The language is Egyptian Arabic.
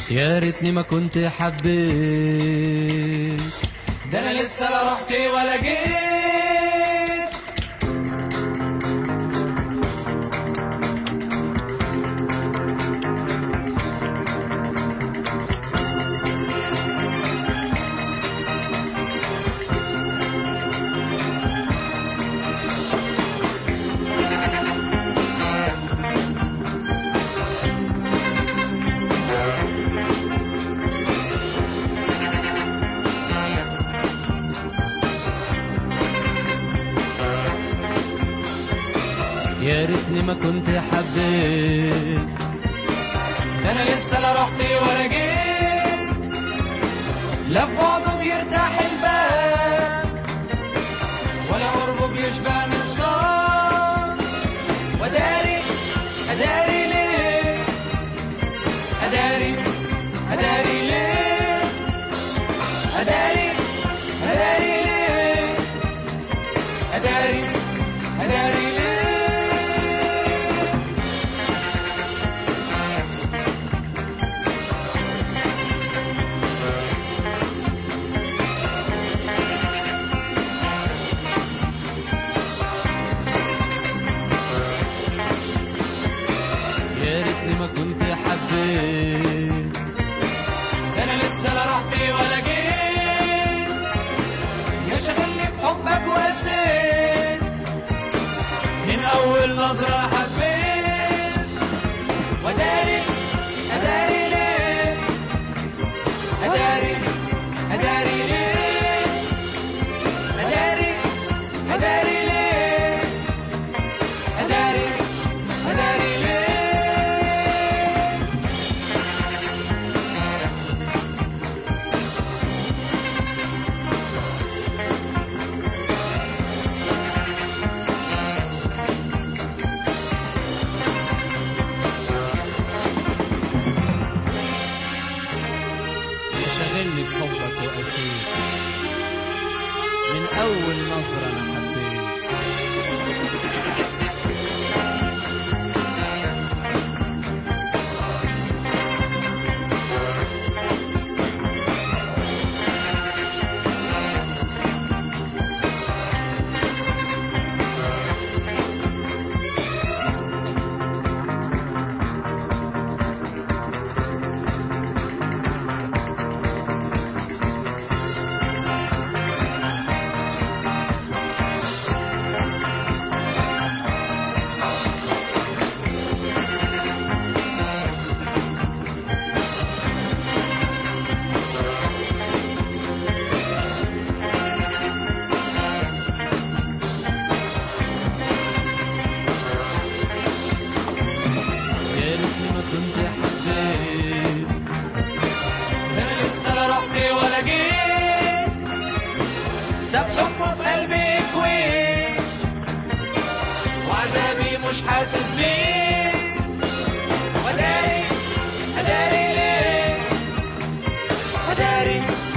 يا ريتني ما كنت حبيت ده انا لسه لا رحت ولا جيت يا ريتني ما كنت حبيت ده انا لسه لا رحت ولا جيت لا في بعضه بيرتاح البال ولا قربه بيشبع نقصان وداري اداري ليه اداري اداري ليه اداري اداري ليه اداري اداري ليه يا ريتني ما كنت حبيت ده انا لسه لا رحت ولا جيت يا شغلني في حبك واسيت من اول نظرة حبيت وداري اداري ليه اداري اداري ليه اداري اداري ليه اداري اداري ليه شغلني بحبك وأسير من أول نظرة أنا حبيت يا ريتني ما كنت حبيت ده انا لسه لا رحت ولا جيت ساب حبه في قلبي كويس وعذابي مش حاسس بيه وداري اداري ليه اداري